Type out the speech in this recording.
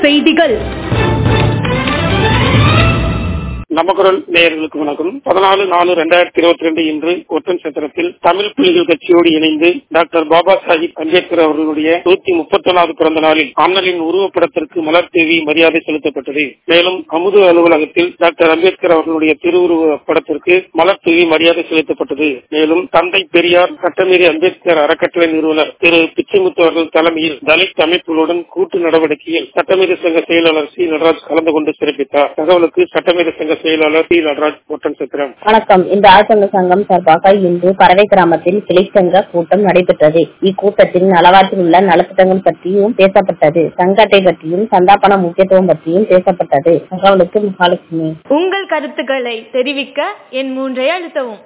செய்திகள் நமக்குரல் நேயர்களுக்கு வணக்கம் பதினாலு நாலு ரெண்டாயிரத்தி இருபத்தி ரெண்டு இன்று ஒட்டன் சத்திரத்தில் தமிழ் புலிகள் கட்சியோடு இணைந்து டாக்டர் பாபா சாஹிப் அம்பேத்கர் அவர்களுடைய நூத்தி முப்பத்தி ஒன்னாவது பிறந்த நாளில் அண்ணலின் உருவப்படத்திற்கு மலர் தேவி மரியாதை செலுத்தப்பட்டது மேலும் அமுது அலுவலகத்தில் டாக்டர் அம்பேத்கர் அவர்களுடைய திருவுருவ படத்திற்கு மலர் தூவி மரியாதை செலுத்தப்பட்டது மேலும் தந்தை பெரியார் சட்டமீறி அம்பேத்கர் அறக்கட்டளை நிறுவனர் திரு பிச்சைமுத்து அவர்கள் தலைமையில் தலித் அமைப்புகளுடன் கூட்டு நடவடிக்கையில் சட்டமீறி சங்க செயலாளர் சி நடராஜ் கலந்து கொண்டு சிறப்பித்தார் தகவலுக்கு சட்டமீறி சங்க செயலாளர் சி நடராஜ் ஒட்டன் சத்திரம் வணக்கம் இந்த ஆசங்க சங்கம் சார்பாக இன்று பறவை கிராமத்தில் கிளைச்சங்க கூட்டம் நடைபெற்றது இக்கூட்டத்தில் நலவாற்றில் உள்ள நலத்திட்டங்கள் பற்றியும் பேசப்பட்டது சங்க அட்டை பற்றியும் சந்தாபன முக்கியத்துவம் பற்றியும் பேசப்பட்டது தகவலுக்கு மகாலட்சுமி உங்கள் கருத்துக்களை தெரிவிக்க என் மூன்றை அழுத்தவும்